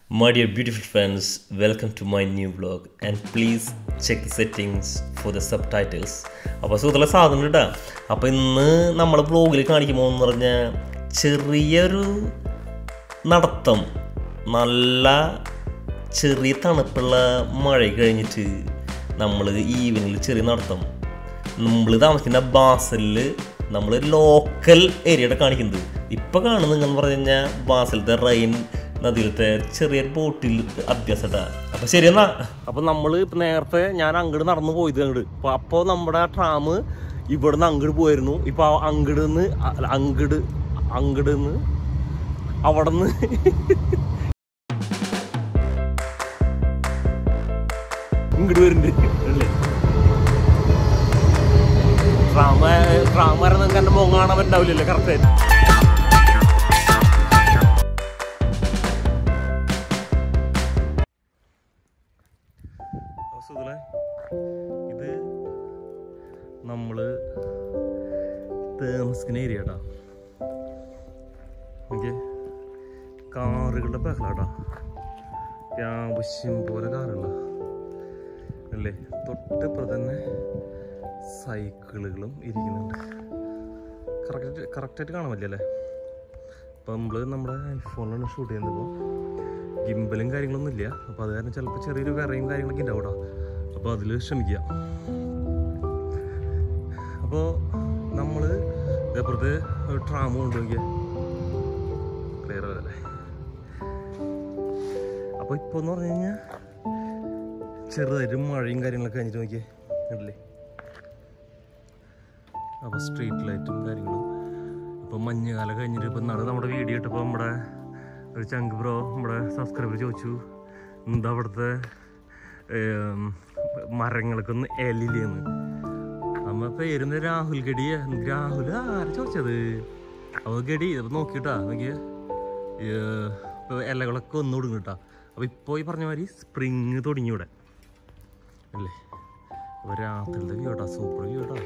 My dear beautiful friends, welcome to my new vlog and please check the settings for the subtitles. അപ്പോൾ സുഹൃത്തുക്കളെ സാധനം കേട്ടാ അപ്പോൾ ഇന്ന് നമ്മളെ ബ്ലോഗിൽ കാണിക്കുമ്പോൾ എന്ന് പറഞ്ഞാൽ ചെറിയൊരു നടത്തം നല്ല ചെറിയ തണുപ്പുള്ള മഴ കഴിഞ്ഞിട്ട് നമ്മൾ ഈവനിങ്ങിൽ ചെറിയ നടത്തം നമ്മൾ താമസിക്കുന്ന ബാസലിൽ നമ്മൾ ലോക്കൽ ഏരിയയുടെ കാണിക്കുന്നത് ഇപ്പോൾ കാണുന്നത് എന്ന് പറഞ്ഞു കഴിഞ്ഞാൽ ബാസലത്തെ റെയിൻ നദിയിലത്തെ ചെറിയ ബോട്ടിൽ അഭ്യാസട്ടാ അപ്പൊ ശരി എന്നാ അപ്പൊ നമ്മൾ ഇപ്പൊ നേരത്തെ ഞാൻ അങ്ങോട്ട് നടന്നു പോയത് അങ്ങോട്ട് അപ്പൊ അപ്പോ നമ്മുടെ ട്രാം ഇവിടുന്ന് അങ്ങോട്ട് പോയിരുന്നു ഇപ്പൊ അങ്ങോട്ട് നിന്ന് അങ്ങോട്ട് അങ്ങോട്ട് നിന്ന് അവിടെ നിന്ന് ഇങ്ങോട്ട് വരുന്നുണ്ട് അല്ലേ ട്രാമ ട്രാമ വരെ നിങ്ങൾക്ക് എന്റെ മുഖം കാണാൻ പറ്റാവില്ലല്ലേ കറക്റ്റ് ആയിട്ട് സുഹൃത്തുക്കളെ ഇത് നമ്മള് താമസിക്കുന്ന ഏരിയ കേട്ടോ ഓക്കെ കാറുകളുടെ ബഹളാട്ടോ ആവശ്യം പോലെ കാറുകള അല്ലേ തൊട്ടിപ്പുറം തന്നെ സൈക്കിളുകളും ഇരിക്കുന്നുണ്ട് കറക്റ്റ് കറക്റ്റായിട്ട് കാണാൻ പറ്റില്ലല്ലേ അപ്പം നമ്മൾ നമ്മുടെ ഐഫോണിലാണ് ഷൂട്ട് ചെയ്യുന്നത് ഇപ്പോൾ ഗിംബലും കാര്യങ്ങളൊന്നും ഇല്ല അപ്പോൾ അത് കാരണം ചിലപ്പോൾ ചെറിയൊരു വിറയും കാര്യങ്ങളൊക്കെ ഉണ്ടാവും കേട്ടോ അപ്പോൾ അതിൽ ശ്രമിക്കുക അപ്പോൾ നമ്മൾ ഇതേപ്പുറത്ത് ഒരു ട്രാമ് കൊണ്ടുപോയി ക്ലിയർ ആവല്ലേ അപ്പോൾ ഇപ്പോൾ എന്ന് പറഞ്ഞു കഴിഞ്ഞാൽ ചെറുതായിട്ട് മഴയും കാര്യങ്ങളൊക്കെ കഴിഞ്ഞിട്ട് നോക്കിയേ കണ്ടില്ലേ അപ്പോൾ സ്ട്രീറ്റ് ലൈറ്റും കാര്യങ്ങളും ഇപ്പം മഞ്ഞുകാലം കഴിഞ്ഞിട്ട് ഇപ്പം നാളെ നമ്മുടെ വീഡിയോ ഇട്ടപ്പോൾ നമ്മുടെ ഒരു ചങ്ക് ബ്രോ നമ്മുടെ സബ്സ്ക്രൈബർ ചോദിച്ചു എന്താ അവിടുത്തെ ഏം, മരങ്ങൾക്കൊന്ന് എലില്ലെന്ന് അമ്മ പേരുന്ന രാഹുൽ ഗഡിയ രാഹുൽ ആരാ ചോദിച്ചത് അപ്പോൾ ഗഡി അപ്പോൾ നോക്കിട്ടാ നോക്കിയ ഇപ്പോൾ ഇലകളൊക്കെ ഒന്ന് കൊടുങ്ങിട്ടാ അപ്പോൾ ഇപ്പോൾ ഈ പറഞ്ഞ മാതിരി സ്പ്രിങ് തുടങ്ങി ഇവിടെ അല്ലേ അപ്പോൾ രാത്രിയിലത്തെ വ്യൂ കേട്ടോ സൂപ്പർ വ്യൂ കേട്ടോ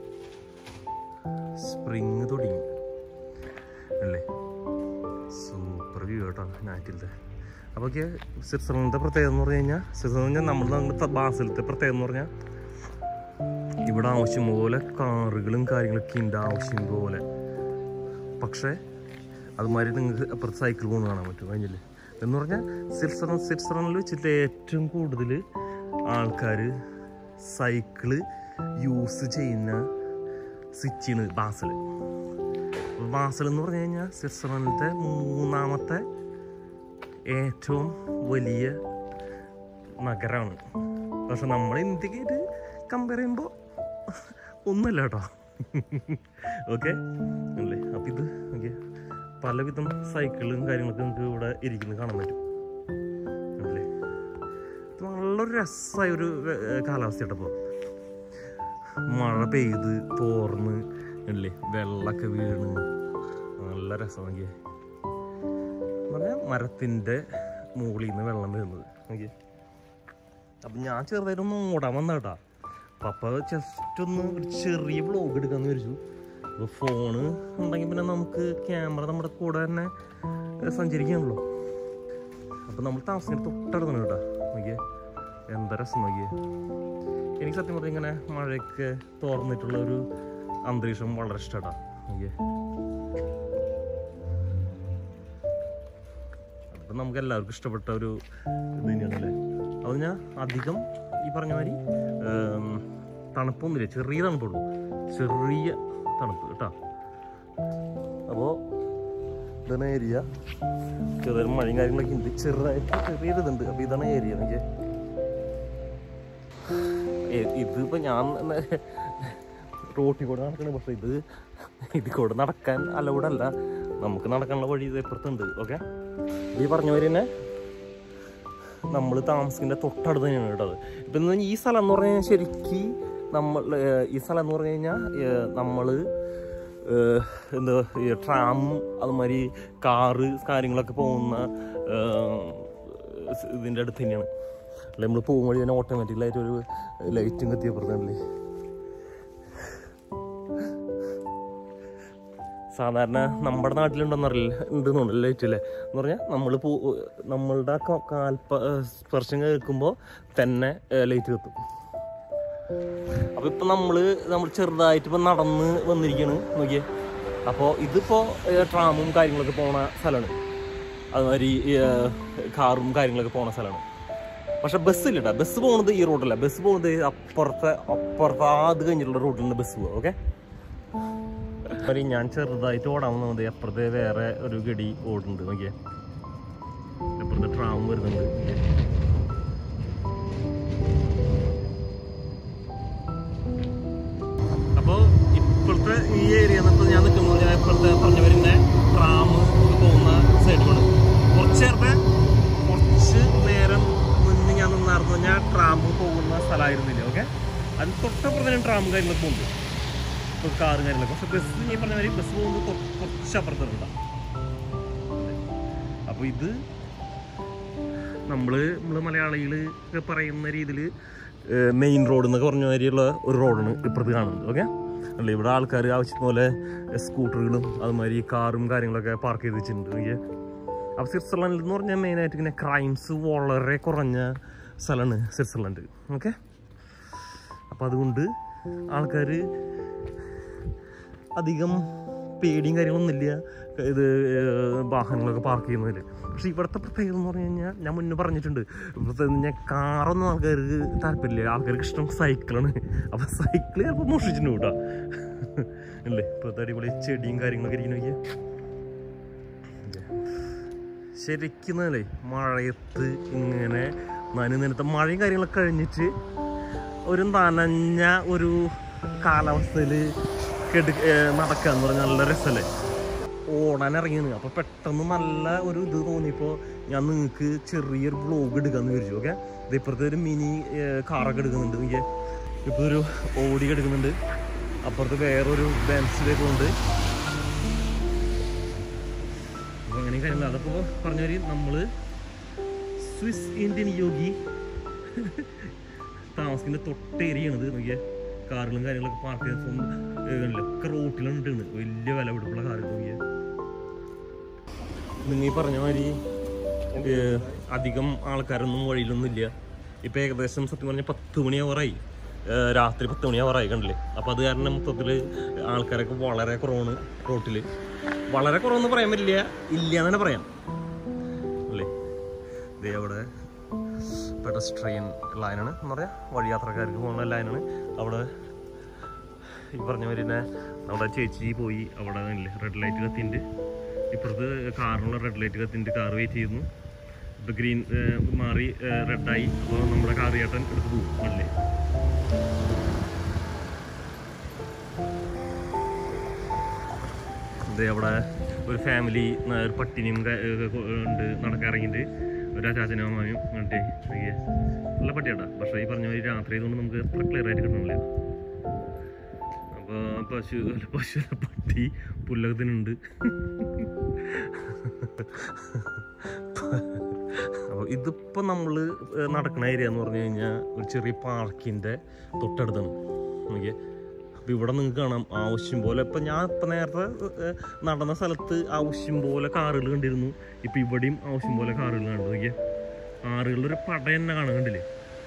സ്പ്രിങ് തുടങ്ങി അല്ലേ സൂപ്പർ വ്യൂ കേട്ടോ നാറ്റിലത്തെ അപ്പോൾ ഒക്കെ സ്വിറ്റ്സർലൻഡിൻ്റെ പ്രത്യേകത എന്ന് പറഞ്ഞു കഴിഞ്ഞാൽ സ്വിറ്റ്സർലൻഡ് നമ്മൾ നമ്മുടെ ബാസിലത്തെ പ്രത്യേകത എന്ന് പറഞ്ഞാൽ ഇവിടെ ആവശ്യം പോലെ കാറുകളും കാര്യങ്ങളൊക്കെ ഉണ്ട് ആവശ്യം പോലെ പക്ഷേ അതുമാതിരി നിങ്ങൾക്ക് അപ്പുറത്ത് സൈക്കിൾ പോകുന്ന കാണാൻ പറ്റും കഴിഞ്ഞില്ലേ എന്ന് പറഞ്ഞാൽ സ്വിറ്റ്സർലൻഡ് സ്വിറ്റ്സർലൻഡിൽ വെച്ചിട്ട് ഏറ്റവും കൂടുതൽ ആൾക്കാർ സൈക്കിള് യൂസ് ചെയ്യുന്ന സിറ്റിയാണ് ബാസൽ ബാസൽ എന്ന് പറഞ്ഞു കഴിഞ്ഞാൽ സ്വിറ്റ്സർലൻഡിലത്തെ മൂന്നാമത്തെ ഏറ്റവും വലിയ നഗരമാണ് പക്ഷെ നമ്മുടെ ഇന്ത്യക്ക് കമ്പയർ ചെയ്യുമ്പോൾ ഒന്നുമല്ല കേട്ടോ ഓക്കെ അല്ലേ അപ്പം ഇത് ഓക്കെ പലവിധം സൈക്കിളും കാര്യങ്ങളൊക്കെ നമുക്ക് ഇവിടെ ഇരിക്കുന്നത് കാണാൻ പറ്റും അല്ലേ ഇത് നല്ലൊരു രസമായ ഒരു കാലാവസ്ഥ കേട്ടപ്പോൾ മഴ പെയ്ത് തോർന്ന് അല്ലേ വെള്ളമൊക്കെ വീണ് നല്ല രസം നോക്കിയേ പറഞ്ഞാൽ മരത്തിൻ്റെ മുകളിൽ നിന്ന് വെള്ളം വീഴുന്നത് നോക്കിയേ അപ്പം ഞാൻ ചെറുതായിട്ടൊന്ന് ഓടാൻ വന്ന കേട്ടാ പപ്പ ജസ്റ്റ് ഒന്ന് ഒരു ചെറിയ വ്ളോഗ് എടുക്കാന്ന് വിചാരിച്ചു അപ്പോൾ ഫോണ് ഉണ്ടെങ്കിൽ പിന്നെ നമുക്ക് ക്യാമറ നമ്മുടെ കൂടെ തന്നെ ഏഹ്, സഞ്ചരിക്കാണല്ലോ അപ്പം നമ്മൾ താമസിക്കുന്ന തൊട്ടടുത്താണ് കേട്ടോ നോക്കിയേ എന്താ രസം നോക്കിയേ എനിക്ക് സത്യം പറഞ്ഞാൽ ഇങ്ങനെ മഴയൊക്കെ തോർന്നിട്ടുള്ള ഒരു അന്തരീക്ഷം വളരെ ഇഷ്ടമാണ് നോക്കിയേ അപ്പം നമുക്ക് എല്ലാവർക്കും ഇഷ്ടപ്പെട്ട ഒരു ഇത് തന്നെയാണ് അല്ലേ അത് ഞാൻ അധികം ഈ പറഞ്ഞ മാതിരി ഏം, തണുപ്പൊന്നുമില്ല ചെറിയ തണുപ്പുള്ളൂ ചെറിയ തണുപ്പ് കേട്ടോ അപ്പോൾ ഇതാണ് ഏരിയ ചെറിയ മഴയും കാര്യങ്ങളൊക്കെ ഉണ്ട് ചെറുതായിട്ട് ചെറിയൊരു ഇതുണ്ട് അപ്പോൾ ഇതാണ് ഏരിയ എനിക്ക് ഇതിപ്പോൾ ഞാൻ റോട്ടിൽ കൂടെ നടക്കണ പക്ഷേ ഇത് ഇതിൽ കൂടെ നടക്കാൻ അലൗഡ് അല്ല നമുക്ക് നടക്കാനുള്ള വഴി ഇത് ഇപ്പുറത്തുണ്ട് ഓക്കെ ഈ പറഞ്ഞ പോലെ തന്നെ നമ്മൾ താമസിക്കുന്ന തൊട്ടടുത്ത് തന്നെയാണ് കേട്ടത് ഇപ്പം ഇന്ന് ഈ സ്ഥലം എന്ന് പറഞ്ഞു കഴിഞ്ഞാൽ ശരിക്ക് നമ്മൾ ഏഹ്, ഈ സ്ഥലം എന്ന് പറഞ്ഞു കഴിഞ്ഞാൽ നമ്മൾ എന്താ ഈ ട്രാം അതുമാതിരി കാറ് കാര്യങ്ങളൊക്കെ പോകുന്ന ഏഹ്, ഇതിൻ്റെ അടുത്ത് തന്നെയാണ് അല്ലെ നമ്മൾ പോകും വഴി തന്നെ ഓട്ടോമാറ്റിക്കലായിട്ട് ഒരു ലൈറ്റും കത്തിയപ്പുറത്തല്ലേ സാധാരണ നമ്മുടെ നാട്ടിലുണ്ടെന്നറിയില്ല ഉണ്ടെന്നുണ്ട് ലൈറ്റ് അല്ലേ എന്ന് പറഞ്ഞാൽ നമ്മൾ പോ നമ്മളുടെ ആ ക- കാൽപ്പ സ്പർശം കേൾക്കുമ്പോൾ തന്നെ ലൈറ്റ് കത്തും അപ്പൊ ഇപ്പൊ നമ്മള് നമ്മൾ ചെറുതായിട്ട് ഇപ്പൊ നടന്ന് വന്നിരിക്കാണ് നോക്കിയേ അപ്പോൾ ഇതിപ്പോ ഏഹ്, ട്രാമും കാര്യങ്ങളൊക്കെ പോണ സ്ഥലമാണ് അതുമാതിരി ഏഹ്, കാറും കാര്യങ്ങളൊക്കെ പോണ സ്ഥലമാണ് പക്ഷെ ബസ് ഇല്ലട്ടാ ബസ് പോകുന്നത് ഈ റോഡല്ല ബസ് പോകുന്നത് അപ്പുറത്തെ അപ്പുറത്തെ അത് കഴിഞ്ഞിട്ടുള്ള റോഡിലാണ് ബസ് പോകുക ഓക്കെ ഞാൻ ചെറുതായിട്ട് ഓടാൻ വന്നത് അപ്പുറത്തെ വേറെ ഒരു ഗടി ഓടുന്നുണ്ട് നോക്കിയേ അപ്പുറത്തെ ട്രാം വരുന്നുണ്ട് നോക്കിയേ. അപ്പോൾ ഇപ്പോഴത്തെ ഈ ഏരിയ എന്നിട്ട് ഞാൻ നിൽക്കുന്നത് ഞാൻ ഇപ്പോഴത്തെ പറഞ്ഞവരിൻ്റെ ട്രാം പോകുന്ന സൈഡിലാണ് കുറച്ച് നേരത്തെ കുറച്ച് നേരം മുന്നേ ഞാൻ നിന്നായിരുന്നു ഞാൻ ട്രാം പോകുന്ന സ്ഥലമായിരുന്നില്ല ഓക്കെ അതിന് തൊട്ടപ്പുറത്ത് ഞാൻ ട്രാം കാര്യങ്ങളൊക്കെ പോകുന്നുണ്ട് ഇപ്പോൾ കാറ് കാര്യങ്ങളൊക്കെ പക്ഷെ ബസ് ഞാൻ പറഞ്ഞ മാതിരി ബസ് പോകുന്നത് തൊ- കുറച്ച് അപ്പുറത്തുണ്ടാവും അപ്പോൾ ഇത് നമ്മള് നമ്മള് മലയാളികള് ഒക്കെ പറയുന്ന രീതിയിൽ മെയിൻ റോഡ് എന്നൊക്കെ പറഞ്ഞ മാതിരിയുള്ള ഒരു റോഡാണ് ഇപ്പുറത്ത് കാണുന്നത് ഓക്കെ അല്ല ഇവിടെ ആൾക്കാർ ആവശ്യം പോലെ സ്കൂട്ടറുകളും അതുമാതിരി കാറും കാര്യങ്ങളൊക്കെ പാർക്ക് ചെയ്ത് വെച്ചിട്ടുണ്ട് ഓക്കെ അപ്പോൾ സ്വിറ്റ്സർലൻഡിൽ എന്ന് പറഞ്ഞാൽ മെയിനായിട്ട് ഇങ്ങനെ ക്രൈംസ് വളരെ കുറഞ്ഞ സ്ഥലമാണ് സ്വിറ്റ്സർലൻഡ് ഓക്കെ അപ്പോൾ അതുകൊണ്ട് ആൾക്കാർ അധികം പേടിയും കാര്യങ്ങളൊന്നുമില്ല ഇത് ഏഹ്, വാഹനങ്ങളൊക്കെ പാർക്ക് ചെയ്യുന്നതിൽ പക്ഷെ ഇവിടുത്തെ പ്രത്യേകത എന്ന് പറഞ്ഞു കഴിഞ്ഞാൽ ഞാൻ മുന്നേ പറഞ്ഞിട്ടുണ്ട് ഇവിടുത്തെ ഞാൻ കാറൊന്നും ആൾക്കാർക്ക് താല്പര്യമില്ല ആൾക്കാർക്ക് ഇഷ്ടം സൈക്കിളാണ് അപ്പം സൈക്കിൾ ചിലപ്പോൾ മോഷിച്ചിട്ടുണ്ട് കേട്ടോ അല്ലേ ഇപ്പോഴത്തെ അടിപൊളി ചെടിയും കാര്യങ്ങളൊക്കെ ഇരിക്കുന്ന നോക്കിയാൽ ശരിക്കും അല്ലേ മഴയത്ത് ഇങ്ങനെ നനു നനത്ത മഴയും കാര്യങ്ങളൊക്കെ കഴിഞ്ഞിട്ട് ഒരു നനഞ്ഞ ഒരു കാലാവസ്ഥയിൽ കെടു നടക്കുക എന്ന് പറഞ്ഞാൽ നല്ല രസമല്ലേ ഓടാൻ ഇറങ്ങിയാണ് അപ്പോൾ പെട്ടെന്ന് നല്ല ഒരു ഇത് തോന്നിയപ്പോൾ ഞാൻ നിങ്ങൾക്ക് ചെറിയൊരു ബ്ലോഗ് എടുക്കാമെന്ന് വിചാരിച്ചു ഓക്കെ ഇത് ഇപ്പുറത്തെ ഒരു മിനി കാറൊക്കെ എടുക്കുന്നുണ്ട് എനിക്ക് ഇപ്പോൾ ഒരു ഓടി എടുക്കുന്നുണ്ട് അപ്പുറത്ത് വേറൊരു ബെൻസിലേക്ക് ഉണ്ട് അപ്പോൾ അങ്ങനെ കാര്യങ്ങൾ അതപ്പോൾ പറഞ്ഞവർ നമ്മൾ സ്വിസ് ഇന്ത്യൻ യോഗി താമസിക്കുന്ന തൊട്ടേരിയാണിത് നോക്കിയ കാറുകളും കാര്യങ്ങളൊക്കെ പാർക്ക് ചെയ്ത സ്വന്തം ഒക്കെ റോട്ടിലുണ്ട് വലിയ വില പിടിപ്പുള്ള കാറുകൾ നോക്കിയ നിങ്ങൾ ഈ പറഞ്ഞ മാതിരി ഏഹ്, അധികം ആൾക്കാരൊന്നും വഴിയിലൊന്നും ഇല്ല ഇപ്പം ഏകദേശം സത്യം പറഞ്ഞാൽ പത്ത് മണിയാവാറായി ഏഹ്, രാത്രി പത്ത് മണിയാവാറായി കണ്ടില്ലേ അപ്പം അത് കാരണം മൊത്തത്തിൽ ആൾക്കാരൊക്കെ വളരെ കുറവാണ് റോട്ടിൽ വളരെ കുറവെന്ന് പറയാൻ പറ്റില്ല ഇല്ല എന്ന് തന്നെ പറയാം അല്ലേ ഇതേ അവിടെ പെഡസ്ട്രിയൻ ലൈനാണ് എന്ന് പറഞ്ഞാൽ വഴിയാത്രക്കാർക്ക് പോകുന്ന ലൈനാണ് അവിടെ ഈ പറഞ്ഞ മാതിരി തന്നെ നമ്മുടെ ചേച്ചി പോയി അവിടെ ഇല്ലേ റെഡ് ലൈറ്റ് കത്തിണ്ട് ഇപ്പുറത്ത് കാറിനുള്ള റെഡ് ലൈറ്റ് കത്തിണ്ട് കാർ വെയിറ്റ് ചെയ്യുന്നു ഇപ്പോൾ ഗ്രീൻ മാറി റെഡായി അപ്പോൾ നമ്മുടെ കാർ ചേട്ടൻ എടുത്ത് പോകും അല്ലേ ഇത് അവിടെ ഒരു ഫാമിലി ഒരു പട്ടിനിയും ക- ഏർ കൊ- ഉണ്ട് നടക്കാൻ ഇറങ്ങിയിട്ട് ഒരു അച്ചാച്ചനും അമ്മാനും മറ്റേ നല്ല പട്ടിയാട്ടാ പക്ഷേ ഈ പറഞ്ഞ മാതിരി രാത്രി ആയതുകൊണ്ട് നമുക്ക് അത്ര ക്ലിയർ ആയിട്ട് കിട്ടണില്ല അപ്പോൾ പശു അല്ല പശു അല്ല, പട്ടി പുല്ലൊക്കെ തിന്നുണ്ട് അപ്പോൾ ഇതിപ്പോൾ നമ്മൾ നടക്കുന്ന ഏരിയ എന്ന് പറഞ്ഞു കഴിഞ്ഞാൽ ഒരു ചെറിയ പാർക്കിൻ്റെ തൊട്ടടുത്താണ് നോക്കിയേ അപ്പോൾ ഇവിടെ നിങ്ങൾക്ക് കാണാം ആവശ്യം പോലെ ഇപ്പം ഞാൻ ഇപ്പം നേരത്തെ ഏഹ്, നടന്ന സ്ഥലത്ത് ആവശ്യം പോലെ കാറുകൾ കണ്ടിരുന്നു ഇപ്പം ഇവിടെയും ആവശ്യം പോലെ കാറുകൾ കണ്ടു നോക്കിയേ കാറുകളുടെ ഒരു പട തന്നെ കാണാൻ കണ്ടില്ലേ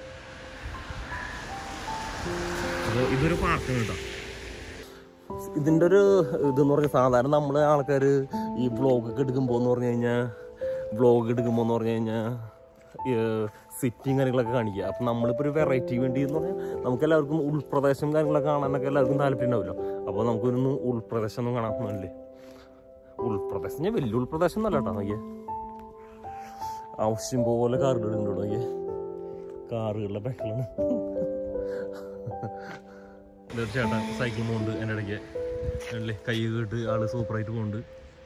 അപ്പോൾ ഇതൊരു പാർക്കാണ് കേട്ടോ ഇതിൻ്റെ ഒരു ഇതെന്ന് പറഞ്ഞാൽ സാധാരണ നമ്മളെ ആൾക്കാർ ഈ വ്ളോഗൊക്കെ എടുക്കുമ്പോൾ എന്ന് പറഞ്ഞു കഴിഞ്ഞാൽ വ്ളോഗ് എടുക്കുമ്പോൾ എന്ന് പറഞ്ഞു കഴിഞ്ഞാൽ സിറ്റിങ് കാര്യങ്ങളൊക്കെ കാണിക്കുക അപ്പം നമ്മളിപ്പോൾ ഒരു വെറൈറ്റി വേണ്ടി എന്ന് പറഞ്ഞാൽ നമുക്ക് എല്ലാവർക്കും ഉൾപ്രദേശം കാര്യങ്ങളൊക്കെ കാണാനൊക്കെ എല്ലാവർക്കും താല്പര്യം ഉണ്ടാവില്ല അപ്പോൾ നമുക്കൊരു ഉൾപ്രദേശം ഒന്നും കാണാമെന്നല്ലേ ഉൾപ്രദേശം ഞാൻ വലിയ ഉൾപ്രദേശം എന്നല്ല കേട്ടോ നോക്കിയേ ആവശ്യം പോലെ കാറുകൾ എടുക്കുന്നുണ്ടോ നോക്കിയേ കാറുകളുടെ ബഹളാണ് ഇതൊരു ചേട്ടൻ സൈക്കിൾ പോകുന്നുണ്ട് എൻ്റെ ഇടയ്ക്ക് അല്ലേ കൈ കേട്ട് ആള് സൂപ്പറായിട്ട് പോകുന്നുണ്ട്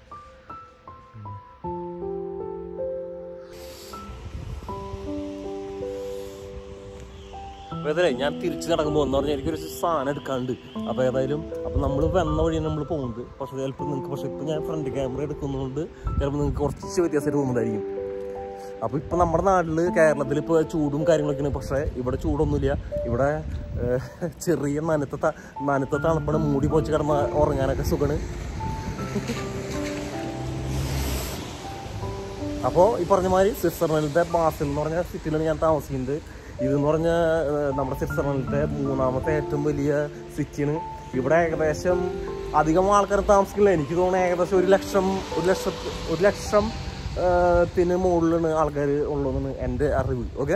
വേദന ഞാൻ തിരിച്ച് നടക്കുമ്പോൾ എന്ന് പറഞ്ഞാൽ എനിക്കൊരു സാധനം എടുക്കാണ്ട് അപ്പോൾ ഏതായാലും അപ്പോൾ നമ്മൾ വന്ന വഴിയാണ് നമ്മൾ പോകുന്നത് പക്ഷേ ചിലപ്പോൾ നിങ്ങൾക്ക് പക്ഷേ ഇപ്പോൾ ഞാൻ ഫ്രണ്ട് ക്യാമറ എടുക്കുന്നതുകൊണ്ട് ചിലപ്പോൾ നിങ്ങൾക്ക് കുറച്ച് വ്യത്യാസമായിട്ട് തോന്നുന്നുണ്ടായിരിക്കും അപ്പോൾ ഇപ്പോൾ നമ്മുടെ നാട്ടിൽ കേരളത്തിൽ ഇപ്പോൾ ചൂടും കാര്യങ്ങളൊക്കെയാണ് പക്ഷേ ഇവിടെ ചൂടൊന്നുമില്ല ഇവിടെ ഏഹ്, ചെറിയ നനത്ത ത- നനത്ത തണുപ്പാണ് മൂടി പോച്ച് കിടന്ന് ഉറങ്ങാനൊക്കെ സുഖമാണ് അപ്പോൾ ഈ പറഞ്ഞ മാതിരി സ്വിറ്റ്സർലൻഡിലത്തെ ബാസിൽ എന്ന് പറഞ്ഞ സിറ്റിയിലാണ് ഞാൻ താമസിക്കുന്നത് ഇതെന്ന് പറഞ്ഞ ഏഹ്, നമ്മുടെ സ്വിറ്റ്സർലൻഡിലത്തെ മൂന്നാമത്തെ ഏറ്റവും വലിയ സിറ്റിയാണ് ഇവിടെ ഏകദേശം അധികം ആൾക്കാർ താമസിക്കില്ല എനിക്ക് തോന്നുന്നു ഏകദേശം ഒരു ലക്ഷം ഒരു ലക്ഷം ഒരു ലക്ഷം ഏഹ്, ത്തിന് മുകളിലാണ് ആൾക്കാർ ഉള്ളതെന്ന് എൻ്റെ അറിവ് ഓക്കെ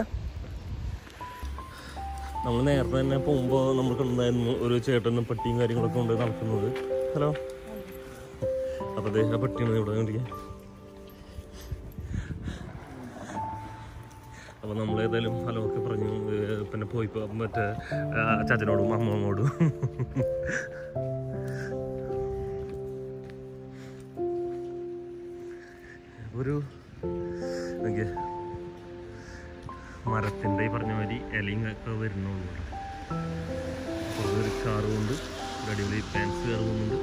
നമ്മൾ നേരത്തെ തന്നെ പോകുമ്പോൾ നമ്മൾ കണ്ടായിരുന്നു ഒരു ചേട്ടനും പെട്ടിയും കാര്യങ്ങളൊക്കെ കൊണ്ട് നടക്കുന്നത് ഹലോ അപ്പോൾ അദ്ദേഹം ആ പെട്ടിയാണ് ഇവിടെ കണ്ടിരിക്കുക അപ്പോൾ നമ്മൾ ഏതായാലും ഹലോ ഒക്കെ പറഞ്ഞു ഏർ പിന്നെ പോയിപ്പോ മറ്റേ ആ, ചാച്ചനോടും അമ്മമ്മോടും ഒരു നോക്കിയേ മരത്തിൻ്റെ ഈ പറഞ്ഞ മാതിരി ഇലയും ഒക്കെ വരുന്നുള്ളൂ ഇവിടെ. ഒരു കാറ് കൊണ്ട് ഒരു അടിപൊളി ഫാൻസ് കയറുന്നുണ്ട്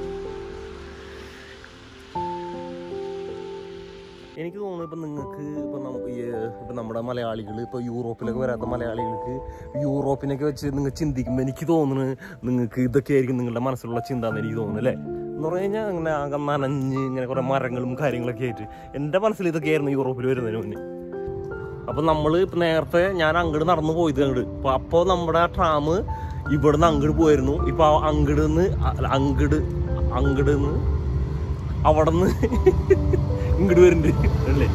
എനിക്ക് തോന്നുന്നു ഇപ്പം നിങ്ങൾക്ക് ഇപ്പം ഇപ്പം നമ്മുടെ മലയാളികൾ ഇപ്പോൾ യൂറോപ്പിലൊക്കെ വരാത്ത മലയാളികൾക്ക് യൂറോപ്പിനൊക്കെ വെച്ച് നിങ്ങൾ ചിന്തിക്കുമ്പോൾ എനിക്ക് തോന്നുന്നു നിങ്ങൾക്ക് ഇതൊക്കെ ആയിരിക്കും നിങ്ങളുടെ മനസ്സിലുള്ള ചിന്ത എന്ന് എനിക്ക് തോന്നുന്നു അല്ലേ എന്ന് പറഞ്ഞു കഴിഞ്ഞാൽ അങ്ങനെ ആകെ നനഞ്ഞ് ഇങ്ങനെ കുറേ മരങ്ങളും കാര്യങ്ങളൊക്കെ ആയിട്ട് എൻ്റെ മനസ്സിൽ ഇതൊക്കെയായിരുന്നു യൂറോപ്പിൽ വരുന്നതിന് മുന്നേ അപ്പം നമ്മൾ ഇപ്പം നേരത്തെ ഞാൻ അങ്ങോട്ട് നടന്നു പോയത് അങ്ങോട്ട് അപ്പോൾ അപ്പോൾ നമ്മുടെ ട്രാം ഇവിടുന്ന് അങ്ങോട്ട് പോയിരുന്നു ഇപ്പോൾ അങ്ങോട്ട് നിന്ന് അങ്ങോട്ട് അങ്ങോട്ട് നിന്ന് അവിടെ നിന്ന് ഇങ്ങോട്ട് വരുന്നുണ്ട് അല്ലേ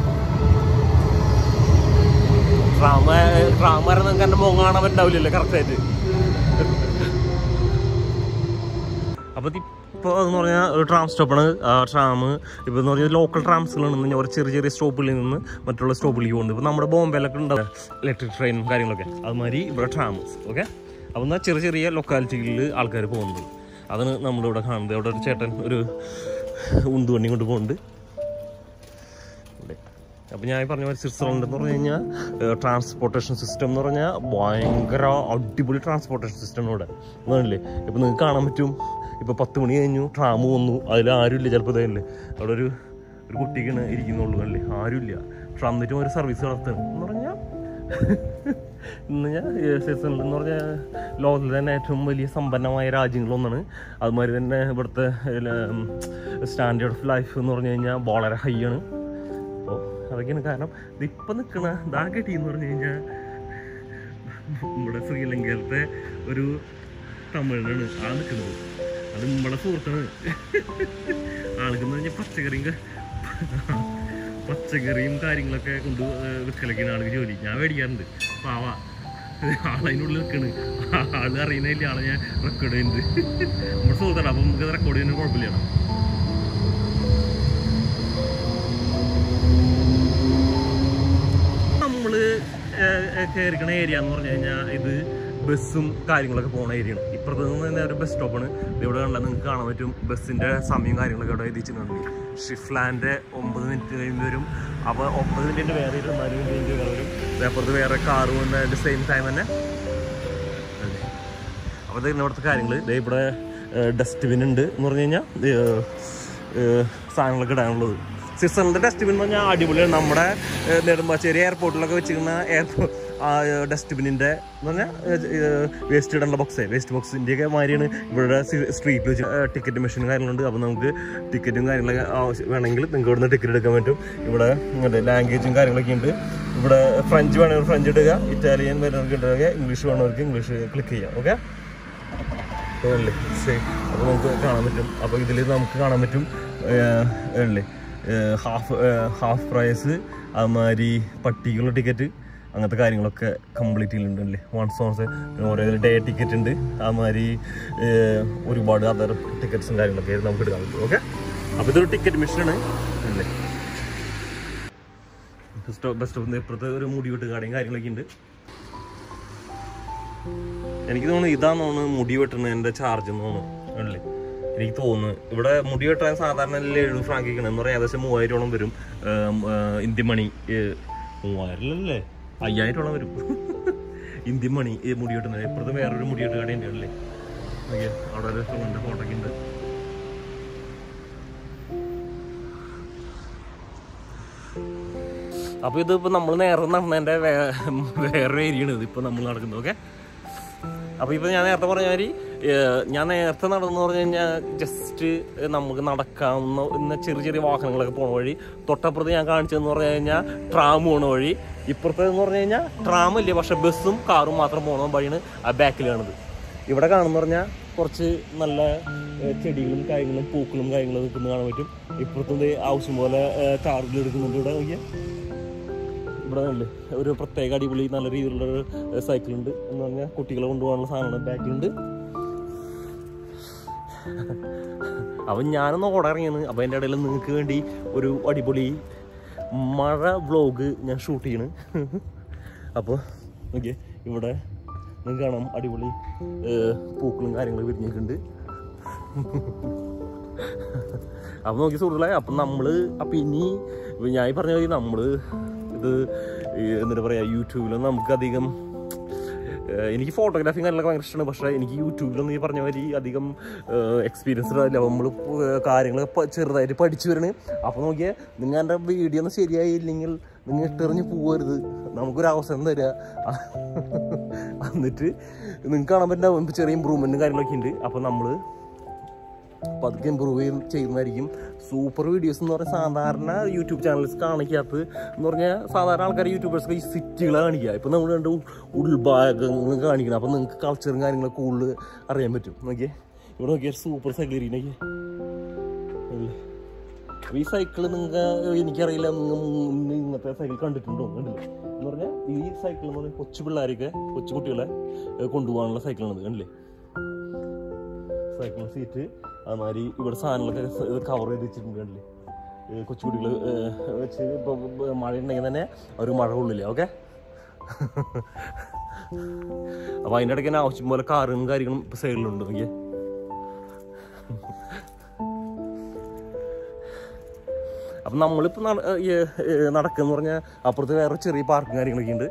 ട്രാമ ട്രാമ നിങ്ങൾക്ക് എൻ്റെ മുഖം കാണാൻ പറ്റാവില്ലല്ലോ കറക്റ്റായിട്ട് അപ്പോൾ ഇപ്പോൾ എന്ന് പറഞ്ഞാൽ ഒരു ട്രാം സ്റ്റോപ്പാണ് ആ ട്രാം ഇപ്പോൾ എന്ന് പറഞ്ഞാൽ ലോക്കൽ ട്രാംസുകളാണ് ഒരു ചെറിയ ചെറിയ സ്റ്റോപ്പിൽ നിന്ന് മറ്റുള്ള സ്റ്റോപ്പിലേക്ക് പോകുന്നത് ഇപ്പോൾ നമ്മുടെ ബോംബെയിലൊക്കെ ഉണ്ടാവും ഇലക്ട്രിക് ട്രെയിനും കാര്യങ്ങളൊക്കെ അതുമാതിരി ഇവിടെ ട്രാംസ് ഓക്കെ അപ്പോൾ എന്നാൽ ചെറിയ ചെറിയ ലൊക്കാലിറ്റികളിൽ ആൾക്കാർ പോകുന്നത് അതാണ് നമ്മളിവിടെ കാണുന്നത് അവിടെ ഒരു ചേട്ടൻ ഒരു ഉന്തുവണ്ടി കൊണ്ട് പോകുന്നുണ്ട് അപ്പോൾ ഞാൻ ഈ പറഞ്ഞ പോലെ സ്വിറ്റ്സർലൻഡ് എന്ന് പറഞ്ഞു കഴിഞ്ഞാൽ ട്രാൻസ്പോർട്ടേഷൻ സിസ്റ്റം എന്ന് പറഞ്ഞാൽ ഭയങ്കര അടിപൊളി ട്രാൻസ്പോർട്ടേഷൻ സിസ്റ്റം ഇവിടെ എന്നാണല്ലേ ഇപ്പം നിങ്ങൾക്ക് കാണാൻ പറ്റും ഇപ്പോൾ പത്ത് മണി കഴിഞ്ഞു ട്രാം വന്നു അതിൽ ആരുമില്ല ചിലപ്പോൾ ഇതല്ലേ അവിടെ ഒരു ഒരു കുട്ടിക്കാണ് ഇരിക്കുന്നുള്ളൂ അല്ലേ ആരുമില്ല ട്രാം എന്നിട്ടും ഒരു സർവീസ് നടത്തുന്നത് എന്ന് പറഞ്ഞാൽ ഇന്ന് ഞാൻ സ്വിറ്റ്സർലൻഡ് എന്ന് പറഞ്ഞാൽ ലോകത്തിലെ തന്നെ ഏറ്റവും വലിയ സമ്പന്നമായ രാജ്യങ്ങളൊന്നാണ് അതുമാതിരി തന്നെ ഇവിടുത്തെ സ്റ്റാൻഡേർഡ് ഓഫ് ലൈഫ് എന്ന് പറഞ്ഞു കഴിഞ്ഞാൽ വളരെ ഹൈ ആണ് അപ്പോൾ അതൊക്കെയാണ് കാരണം ഇതിപ്പം നിൽക്കണ ദാ കെട്ടി എന്ന് പറഞ്ഞു കഴിഞ്ഞാൽ നമ്മുടെ ശ്രീലങ്കയിലത്തെ ഒരു തമിഴനാണ് ആ നിൽക്കുന്നത് അത് നമ്മളെ സുഹൃത്താണ് ആൾക്കെന്ന് പറഞ്ഞാൽ പച്ചക്കറിയും ക- പച്ചക്കറിയും കാര്യങ്ങളൊക്കെ കൊണ്ട് വിൽക്കലൊക്കെയാണ് ആൾക്ക് ജോലി ഞാൻ മേടിക്കാറുണ്ട് പാവ ആളതിനുള്ളിൽ നിൽക്കണ് ആള് അറിയുന്നില്ല ആളെ ഞാൻ റെക്കോർഡ് ചെയ്യുന്നുണ്ട് നമ്മുടെ സുഹൃത്താണ് അപ്പം നമുക്ക് റെക്കോർഡ് ചെയ്യുന്നതിന് കുഴപ്പമില്ല നമ്മള് കയറിക്കണ ഏരിയ എന്ന് പറഞ്ഞു കഴിഞ്ഞാൽ ഇത് ബസ്സും കാര്യങ്ങളൊക്കെ പോകുന്ന ഏരിയയാണ് ഇപ്പുറത്ത് നിന്ന് തന്നെ ഒരു ബസ് സ്റ്റോപ്പാണ് ഇവിടെ കണ്ടാൽ നിങ്ങൾക്ക് കാണാൻ പറ്റും ബസ്സിന്റെ സമയം കാര്യങ്ങളൊക്കെ അവിടെ എഴുതിച്ചിട്ടുണ്ട് ഷിഫ്ലാൻഡ് ഒമ്പത് മിനിറ്റ് കഴിയുമ്പോൾ വരും അപ്പോൾ ഒമ്പത് മിനിറ്റിൻ്റെ വേറെ ഒരു നാല് മിനിറ്റ് വേറെ വരും അപ്പുറത്ത് വേറെ കാറ് വന്ന സെയിം ടൈം തന്നെ അപ്പോൾ ഇത് ഇവിടുത്തെ കാര്യങ്ങൾ ഇവിടെ ഡസ്റ്റ്ബിൻ ഉണ്ട് എന്ന് പറഞ്ഞു കഴിഞ്ഞാൽ സാധനങ്ങളൊക്കെ ഇടാനുള്ളത് സ്വിറ്റ്സർലൻഡ് ഡസ്റ്റ്ബിൻ എന്ന് പറഞ്ഞാൽ അടിപൊളിയാണ് നമ്മുടെ ഏഹ്, നെടുമ്പാശ്ശേരി എയർപോർട്ടിലൊക്കെ വെച്ചിരിക്കുന്ന എയർപോർട്ട് ആ ഡസ്റ്റ്ബിന്നിൻ്റെ എന്ന് പറഞ്ഞാൽ വേസ്റ്റ് ഇടേണ്ട ബോക്സേ വേസ്റ്റ് ബോക്സിൻ്റെയൊക്കെ മാതിരിയാണ് ഇവിടെ സ്ട്രീറ്റിൽ വെച്ച് ടിക്കറ്റ് മെഷീനും കാര്യങ്ങളുണ്ട് അപ്പോൾ നമുക്ക് ടിക്കറ്റും കാര്യങ്ങളൊക്കെ ആവശ്യം വേണമെങ്കിൽ നിങ്ങൾക്ക് ഇവിടുന്ന് ടിക്കറ്റ് എടുക്കാൻ പറ്റും ഇവിടെ മറ്റേ ലാംഗ്വേജും കാര്യങ്ങളൊക്കെ ഉണ്ട് ഇവിടെ ഫ്രഞ്ച് വേണമെങ്കിൽ ഫ്രഞ്ച് ഇടുക ഇറ്റാലിയൻ വരുന്നവർക്ക് ഇടുക ഇംഗ്ലീഷ് വേണമെങ്കിൽ ഇംഗ്ലീഷ് ക്ലിക്ക് ചെയ്യാം ഓക്കെ അല്ലേ ശരി അപ്പോൾ നമുക്ക് കാണാൻ പറ്റും അപ്പോൾ ഇതിൽ നമുക്ക് കാണാൻ പറ്റും അല്ലേ ഹാഫ് ഹാഫ് പ്രൈസ് അതുമാതിരി പട്ടിക്കുള്ള ടിക്കറ്റ് അങ്ങനത്തെ കാര്യങ്ങളൊക്കെ കംപ്ലീറ്റ് ചെയ്യുന്നുണ്ട് അല്ലേ വൺ സോൺസ് ഓരോ ഡേ ടിക്കറ്റ് ഉണ്ട് അതുമാതിരി ഏഹ്, ഒരുപാട് അതർ ടിക്കറ്റ്സും കാര്യങ്ങളൊക്കെ നമുക്ക് എടുക്കാൻ പറ്റും ഓക്കെ അപ്പോൾ ഇതൊരു ടിക്കറ്റ് മെഷീനാണ് അല്ലേ ബസ് സ്റ്റോപ്പ് ബസ് സ്റ്റോപ്പിൽ ഇപ്പുറത്ത് ഒരു മുടി വെട്ട് കടയും കാര്യങ്ങളൊക്കെ ഉണ്ട് എനിക്ക് തോന്നുന്നു ഇതാന്ന് തോന്നുന്നു മുടി വെട്ടുന്നതിന്റെ ചാർജ് എന്ന് തോന്നുന്നു അല്ലേ എനിക്ക് തോന്നുന്നു ഇവിടെ മുടി വെട്ടാൻ സാധാരണ എഴുപത് ഫ്രാങ്കിക്കണം എന്ന് പറയാൻ ഏകദേശം മൂവായിരോളം വരും ഏം, ഏ, ഇന്ത്യൻ മണി ഏ, മൂവായിരം അല്ലേ അയ്യായിരോളം വരും ഇന്ത്യൻ മണി ഈ മുടി വെട്ടുന്നത് ഇപ്പുറത്ത് വേറൊരു മുടി വെട്ട് കടയുണ്ട് അല്ലേ നോക്കിയേ, അവിടെ ഒരു ഫോണിന്റെ ഫോട്ടോ ഒക്കെ ഉണ്ട് അപ്പൊ ഇത് ഇപ്പൊ നമ്മൾ നേരെ നടന്നതിന്റെ വേ- വേറൊരു ഏരിയ ആണ് ഇത് ഇപ്പൊ നമ്മൾ നടക്കുന്നത് ഓക്കെ അപ്പൊ ഇപ്പൊ ഞാൻ നേരത്തെ പറഞ്ഞ മാതിരി ഏഹ്, ഞാൻ നേരത്തെ നടന്നു പറഞ്ഞു കഴിഞ്ഞാൽ ജസ്റ്റ് നമുക്ക് നടക്കാവുന്ന ഇന്ന ചെറിയ ചെറിയ വാഹനങ്ങളൊക്കെ പോണ വഴി തൊട്ടപ്പുറത്ത് ഞാൻ കാണിച്ചതെന്ന് പറഞ്ഞു കഴിഞ്ഞാൽ ട്രാം പോണ വഴി ഇപ്പുറത്തെ എന്ന് പറഞ്ഞു കഴിഞ്ഞാൽ ട്രാം ഇല്ല പക്ഷെ ബസ്സും കാറും മാത്രം പോണ വഴിയാണ് ആ ബാക്കിൽ കാണുന്നത് ഇവിടെ കാണുന്ന പറഞ്ഞാൽ കുറച്ച് നല്ല ഏഹ്, ചെടികളും കാര്യങ്ങളും പൂക്കളും കാര്യങ്ങളും നിൽക്കുന്നത് കാണാൻ പറ്റും ഇപ്പുറത്തും ദേ ആവശ്യം പോലെ കാറുകൾ എടുക്കുന്നുണ്ട് ഇവിടെ നോക്കിയാൽ ഇവിടെ ഉണ്ട് ഒരു പ്രത്യേക അടിപൊളി നല്ല രീതിയിലുള്ള ഒരു സൈക്കിൾ ഉണ്ട് എന്ന് പറഞ്ഞാൽ കുട്ടികളെ കൊണ്ടുപോകാനുള്ള സാധനമാണ് ബാക്കിലുണ്ട് അപ്പം ഞാനൊന്ന് ഓടിറങ്ങിയാണ് അപ്പം അതിൻ്റെ ഇടയിൽ നിങ്ങൾക്ക് വേണ്ടി ഒരു അടിപൊളി മഴ വ്ലോഗ് ഞാൻ ഷൂട്ട് ചെയ്യണ് അപ്പോൾ ഓക്കെ ഇവിടെ നിങ്ങൾക്ക് കാണാം അടിപൊളി ഏഹ്, പൂക്കളും കാര്യങ്ങളും വിരിഞ്ഞിട്ടുണ്ട് അപ്പം നോക്കി സുഹൃത്തുക്കളെ അപ്പം നമ്മള് അപ്പം ഇനി ഞാൻ ഈ പറഞ്ഞ മതി നമ്മള് ഇത് ഈ എന്താ പറയുക യൂട്യൂബിലൊന്നും നമുക്ക് അധികം ഏഹ് എനിക്ക് ഫോട്ടോഗ്രാഫി കാര്യങ്ങളൊക്കെ ഭയങ്കര ഇഷ്ടമാണ് പക്ഷേ എനിക്ക് യൂട്യൂബിലൊന്നും ഈ പറഞ്ഞ മാതിരി അധികം എക്സ്പീരിയൻസ്ഡ് ആയില്ല നമ്മൾ കാര്യങ്ങളൊക്കെ പ- ചെറുതായിട്ട് പഠിച്ചു വരണേ അപ്പോൾ നോക്കിയാൽ നിങ്ങൾ എൻ്റെ വീഡിയോ ഒന്നും ശരിയായില്ലെങ്കിൽ നിങ്ങൾ ഇട്ടെറിഞ്ഞ് പോകരുത് നമുക്കൊരു അവസരം തരിക എന്നിട്ട് നിങ്ങൾക്ക് കാണാൻ പറ്റുന്ന ചെറിയ ഇമ്പ്രൂവ്മെൻറ്റും കാര്യങ്ങളൊക്കെ ഉണ്ട് അപ്പോൾ നമ്മൾ പതുക്കെ ഇമ്പ്രൂവ് ചെയ്ത് ചെയ്യുന്നതായിരിക്കും സൂപ്പർ വീഡിയോസ് എന്ന് പറഞ്ഞാൽ സാധാരണ യൂട്യൂബ് ചാനൽസ് കാണിക്കാത്തത് എന്ന് പറഞ്ഞാൽ സാധാരണ ആൾക്കാർ യൂട്യൂബേഴ്സ് ഈ സിറ്റികളെ കാണിക്കുക ഇപ്പം നമ്മൾ രണ്ട് ഉൾഭാഗങ്ങൾ കാണിക്കണം അപ്പം നിങ്ങൾക്ക് കൾച്ചറും കാര്യങ്ങളൊക്കെ കൂടുതൽ അറിയാൻ പറ്റും നോക്കിയേ ഇവിടെ നോക്കിയാൽ സൂപ്പർ സൈക്കിൾ ഇരിക്കണേ ഈ സൈക്കിൾ നിങ്ങൾക്ക് എനിക്കറിയില്ല നിങ്ങൾ മുന്നേ ഇങ്ങനത്തെ സൈക്കിൾ കണ്ടിട്ടുണ്ടോ കണ്ടില്ലേ എന്ന് പറഞ്ഞാൽ ഈ സൈക്കിൾ എന്ന് പറഞ്ഞാൽ കൊച്ചു പിള്ളേരൊക്കെ കൊച്ചു കുട്ടികളെ ഏഹ് കൊണ്ടുപോകാനുള്ള സൈക്കിളാണ് കണ്ടില്ലേ സൈക്കിൾ സീറ്റ് അതുമാതിരി ഇവിടെ സാധനങ്ങളൊക്കെ കവർ ചെയ്ത് വെച്ചിട്ടുണ്ട് കണ്ടില്ലേ ഏഹ് കൊച്ചുകുട്ടികൾ വെച്ച് ഇപ്പോൾ മഴ ഉണ്ടെങ്കിൽ തന്നെ ഒരു മഴ കൊള്ളില്ല ഓക്കെ അപ്പോൾ അതിൻ്റെ ഇടയ്ക്ക് തന്നെ ആവശ്യം പോലെ കാറും കാര്യങ്ങളും ഇപ്പോൾ സൈഡിലുണ്ട് നോക്കിയേ അപ്പം നമ്മളിപ്പോൾ നടക്കുക പറഞ്ഞാൽ അപ്പുറത്ത് വേറെ ചെറിയ പാർക്കും കാര്യങ്ങളൊക്കെ ഉണ്ട്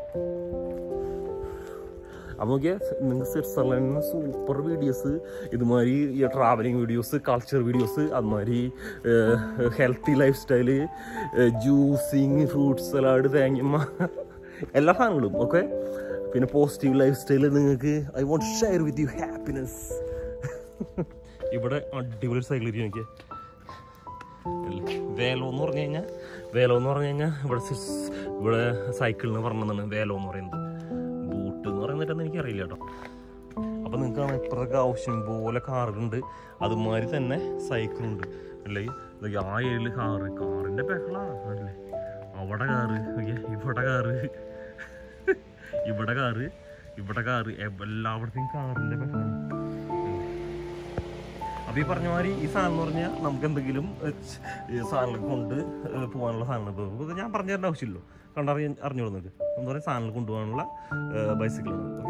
അപ്പോൾ നോക്കിയാൽ നിങ്ങൾക്ക് സ്വിറ്റ്സർലൻഡിന് സൂപ്പർ വീഡിയോസ് ഇതുമാതിരി ഈ ട്രാവലിംഗ് വീഡിയോസ് കൾച്ചർ വീഡിയോസ് അതുമാതിരി healthy life style juicing fruit salad തേങ്ങമ്മ എല്ലാ സാധനങ്ങളും ഓക്കെ പിന്നെ പോസിറ്റീവ് ലൈഫ് സ്റ്റൈല് നിങ്ങൾക്ക് I want share with you happiness ഇവിടെ അടിപൊളി സൈക്കിൾ ഇരിക്കും എനിക്ക് വേലോ എന്ന് പറഞ്ഞു കഴിഞ്ഞാൽ വേലോ എന്ന് പറഞ്ഞു കഴിഞ്ഞാൽ ഇവിടെ സിസ് ഇവിടെ സൈക്കിളിന് പറഞ്ഞതാണ് വേലോ എന്ന് പറയുന്നത് ബൂട്ട് എന്ന് പറയുന്നിട്ടെന്ന് എനിക്കറിയില്ല കേട്ടോ അപ്പം നിങ്ങൾക്ക് ഇപ്പുറത്തൊക്കെ ആവശ്യം പോലെ കാറുണ്ട് അതുമാതിരി തന്നെ സൈക്കിളുണ്ട് അല്ലേ ഇതൊക്കെ ആ ഏഴില് കാറ് കാറിൻ്റെ ബഹളാണ് അല്ലേ അവിടെ കാറ് നോക്കിയേ, ഇവിടെ കാറ് ഇവിടെ കാറ് ഇവിടെ കാറ് എല്ലായിടത്തും കാറിൻ്റെ ബഹളാണ് അപ്പൊ ഈ പറഞ്ഞ മാതിരി ഈ സാധനം എന്ന് പറഞ്ഞാൽ നമുക്ക് എന്തെങ്കിലും ഏഹ്, ച്- ഈ സാധനങ്ങൾ കൊണ്ട് ഏഹ്, പോകാനുള്ള സാധനം ഇപ്പോൾ ഇത് ഞാൻ പറഞ്ഞു തരേണ്ട ആവശ്യമില്ലല്ലോ കണ്ടറിയാൻ അറിഞ്ഞോളുന്നുണ്ട് എന്താ പറയുക സാധനങ്ങൾ കൊണ്ടുപോകാനുള്ള ബൈസിക്കിളാണ് ഓക്കെ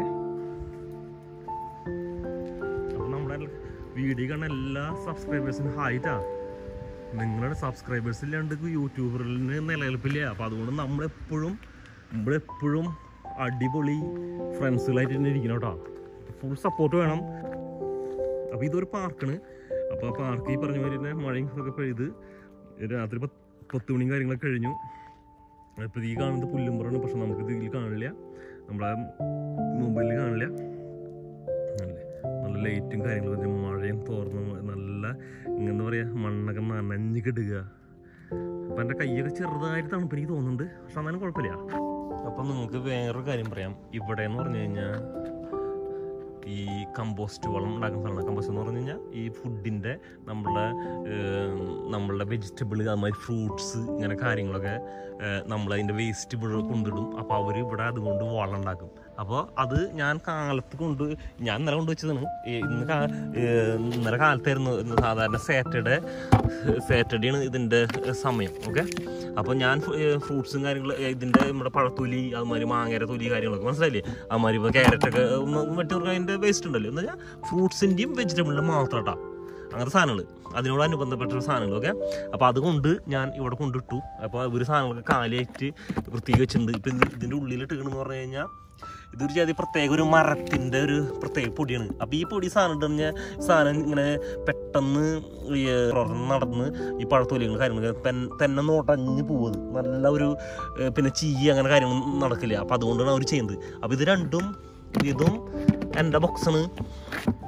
അപ്പോൾ നമ്മുടെ വീഡിയോ കാണുന്ന എല്ലാ സബ്സ്ക്രൈബേഴ്സിനും ഹായിട്ടാ നിങ്ങളുടെ സബ്സ്ക്രൈബേഴ്സ് ഇല്ലാണ്ട് യൂട്യൂബറിന് നിലനിൽപ്പില്ല അപ്പോൾ അതുകൊണ്ട് നമ്മളെപ്പോഴും നമ്മളെപ്പോഴും അടിപൊളി ഫ്രണ്ട്സുകളായിട്ട് തന്നെ ഇരിക്കണം കേട്ടോ ഫുൾ സപ്പോർട്ട് വേണം അപ്പോൾ ഇതൊരു പാർക്കാണ് അപ്പോൾ ആ പാർക്ക് ഈ പറഞ്ഞ മാതിരി തന്നെ മഴയും ഒക്കെ പെയ്ത് രാത്രി പത്ത് പത്ത് മണിയും കാര്യങ്ങളൊക്കെ കഴിഞ്ഞു ഇപ്പോൾ ഈ കാണുന്നത് പുല്ലുമ്പറാണ് പക്ഷെ നമുക്ക് ഇതിൽ കാണില്ല നമ്മുടെ മൊബൈലിൽ കാണില്ല അല്ലേ നല്ല ലൈറ്റും കാര്യങ്ങളും പിന്നെ മഴയും തോർന്ന് നല്ല എന്താ പറയുക മണ്ണൊക്കെ നനഞ്ഞ് കിടുക അപ്പം എൻ്റെ കൈയൊക്കെ ചെറുതായിട്ട് തണുപ്പ് എനിക്ക് തോന്നുന്നുണ്ട് പക്ഷെ എന്നാലും കുഴപ്പമില്ല അപ്പം നിങ്ങൾക്ക് വേറൊരു കാര്യം പറയാം ഇവിടെ എന്ന് പറഞ്ഞു കഴിഞ്ഞാൽ ഈ കമ്പോസ്റ്റ് വളം ഉണ്ടാക്കുന്ന സ്ഥലമാണ് കമ്പോസ്റ്റ് എന്ന് പറഞ്ഞു കഴിഞ്ഞാൽ ഈ ഫുഡിൻ്റെ നമ്മളുടെ ഏം, നമ്മളുടെ വെജിറ്റബിൾ അതുമാതിരി ഫ്രൂട്ട്സ് ഇങ്ങനെ കാര്യങ്ങളൊക്കെ നമ്മൾ അതിൻ്റെ വേസ്റ്റ് ഇവിടെ കൊണ്ടിടും അപ്പോൾ അവർ ഇവിടെ അതുകൊണ്ട് വളം ഉണ്ടാക്കും അപ്പോൾ അത് ഞാൻ കാലത്ത് കൊണ്ട് ഞാൻ ഇന്നലെ കൊണ്ടുവച്ചതാണ് ഈ ഇന്ന് കാ- ഏ, ഇന്നലെ കാലത്തായിരുന്നു ഇന്ന് സാധാരണ സാറ്റർഡേ സാറ്റർഡേ ആണ് ഇതിൻ്റെ സമയം ഓക്കെ അപ്പോൾ ഞാൻ ഫ്രൂട്ട്സും കാര്യങ്ങളും ഇതിൻ്റെ നമ്മുടെ പഴത്തൊലി അതുമാതിരി മാങ്ങയുടെ തൊലി കാര്യങ്ങളൊക്കെ മനസ്സിലായില്ലേ അതുമാതിരി ഇപ്പോൾ ക്യാരറ്റൊക്കെ മറ്റൊരു അതിൻ്റെ വേസ്റ്റ് ഉണ്ടല്ലോ എന്ന് വെച്ചാൽ ഫ്രൂട്ട്സിൻ്റെയും വെജിറ്റബിളിൻ്റെ മാത്രം കേട്ടോ അങ്ങനത്തെ സാധനങ്ങൾ അതിനോടനുബന്ധപ്പെട്ട സാധനങ്ങൾ ഓക്കെ അപ്പോൾ അതുകൊണ്ട് ഞാൻ ഇവിടെ കൊണ്ടിട്ടു അപ്പോൾ ഒരു സാധനങ്ങളൊക്കെ കാലിയായിട്ട് വൃത്തിക്ക് വെച്ചിട്ടുണ്ട് ഇപ്പം ഇത് ഇതിൻ്റെ ഉള്ളിലിട്ട് എന്ന് പറഞ്ഞു കഴിഞ്ഞാൽ ഇതൊരു ജാതി പ്രത്യേക ഒരു മരത്തിൻ്റെ ഒരു പ്രത്യേക പൊടിയാണ് അപ്പോൾ ഈ പൊടി സാധനം ഇട്ട് കഴിഞ്ഞാൽ സാധനം ഇങ്ങനെ പെട്ടെന്ന് ഈ റൊറ നടന്ന് ഈ പഴത്തൊലികൾ കാര്യങ്ങളൊക്കെ തെൻ- തന്നെ നോട്ടഞ്ഞ് പോവുന്നത് നല്ല ഒരു ഏഹ്, പിന്നെ ചീ അങ്ങനെ കാര്യങ്ങൾ നടക്കില്ല അപ്പോൾ അതുകൊണ്ടാണ് അവർ ചെയ്യുന്നത് അപ്പോൾ ഇത് രണ്ടും ഇതും എൻ്റെ ബോക്സാണ്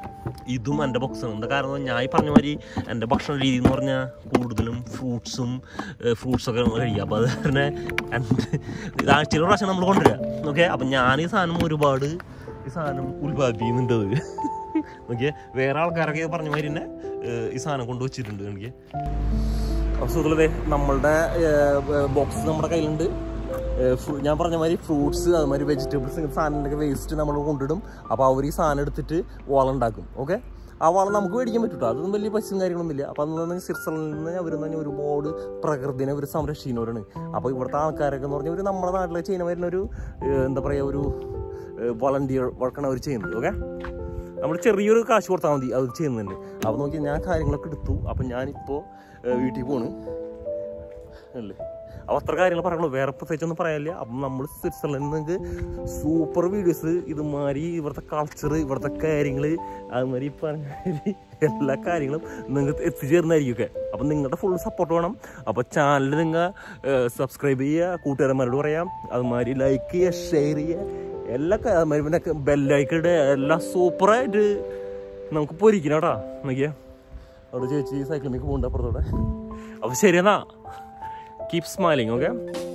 ഇതും എൻ്റെ ബോക്സാണ് എന്താ കാരണം ഞാൻ ഈ പറഞ്ഞ മാതിരി എൻ്റെ ഭക്ഷണ രീതി എന്ന് പറഞ്ഞാൽ കൂടുതലും ഫ്രൂട്ട്സും ഫ്രൂട്ട്സൊക്കെ കഴിക്കുക അപ്പോൾ അത് തന്നെ എൻ്റെ ആഴ്ചയിൽ ഒരു പ്രാവശ്യം നമ്മൾ കൊണ്ടുവരിക ഓക്കെ അപ്പം ഞാൻ ഈ സാധനം ഒരുപാട് ഈ സാധനം ഉത്പാദിപ്പിക്കുന്നുണ്ട് അത് ഓക്കെ വേറെ ആൾക്കാരൊക്കെ പറഞ്ഞ മാതിരി തന്നെ ഏഹ്, ഈ സാധനം കൊണ്ടുവച്ചിട്ടുണ്ട് എനിക്ക് അപ്പോൾ സുഹൃത്തുക്കളെ നമ്മളുടെ ബോക്സ് നമ്മുടെ കയ്യിലുണ്ട് ഏഹ് ഫ്രൂ- ഞാൻ പറഞ്ഞ മാതിരി ഫ്രൂട്ട്സ് അതുമാതിരി വെജിറ്റബിൾസ് ഇങ്ങനത്തെ സാധനങ്ങളൊക്കെ വേസ്റ്റ് നമ്മൾ കൊണ്ടിടും അപ്പോൾ അവർ ഈ സാധനം എടുത്തിട്ട് വളം ഉണ്ടാക്കും ഓക്കെ ആ വളം നമുക്ക് മേടിക്കാൻ പറ്റും കേട്ടോ അതൊന്നും വലിയ പൈസയും കാര്യങ്ങളൊന്നുമില്ല അപ്പോൾ അന്ന് സ്വിറ്റ്സർലൻഡിൽ നിന്ന് അവർ തന്നെ ഒരുപാട് പ്രകൃതിനെ അവർ സംരക്ഷിക്കുന്നവരാണ് അപ്പോൾ ഇവിടുത്തെ ആൾക്കാരൊക്കെ എന്ന് പറഞ്ഞാൽ ഒരു നമ്മുടെ നാട്ടിലെ ചെയ്യുന്ന വരുന്ന ഒരു ഏഹ് എന്താ പറയുക ഒരു വളണ്ടിയർ വർക്കാണ് അവർ ചെയ്യുന്നത് ഓക്കെ നമ്മൾ ചെറിയൊരു കാശ് കൊടുത്താൽ മതി അത് ചെയ്യുന്നുണ്ട് അപ്പോൾ നോക്കി ഞാൻ കാര്യങ്ങളൊക്കെ എടുത്തു അപ്പം ഞാനിപ്പോൾ വീട്ടിൽ പോണ് അല്ലേ അപ്പോൾ അത്ര കാര്യങ്ങൾ പറയുള്ളൂ വേറെ പ്രത്യേകിച്ചൊന്നും പറയാനില്ല അപ്പം നമ്മൾ സ്വിറ്റ്സർലൻഡിൽ നിങ്ങൾക്ക് സൂപ്പർ വീഡിയോസ് ഇതുമാതിരി ഇവിടുത്തെ കൾച്ചർ ഇവിടുത്തെ കാര്യങ്ങൾ അതുമാതിരി ഈ പറഞ്ഞ മാതിരി എല്ലാ കാര്യങ്ങളും നിങ്ങൾക്ക് എത്തിച്ചേർന്നായിരിക്കും ഒക്കെ അപ്പം നിങ്ങളുടെ ഫുൾ സപ്പോർട്ട് വേണം അപ്പോൾ ചാനൽ നിങ്ങൾ സബ്സ്ക്രൈബ് ചെയ്യുക കൂട്ടുകാരന്മാരോട് പറയാം അതുമാതിരി ലൈക്ക് ചെയ്യുക ഷെയർ ചെയ്യുക എല്ലാ കാ- അതുമാതിരി പിന്നെ ബെല്ലൈക്കിടെ എല്ലാം സൂപ്പറായിട്ട് നമുക്ക് പൊരിക്കണം കേട്ടോ നോക്കിയാ അവിടെ ചേച്ചി സൈക്കിളിലേക്ക് പോകുന്നുണ്ട് അപ്പുറത്തോടെ അപ്പോൾ ശരി എന്നാ കീപ് സ്മൈലിങ് ഓക്കെ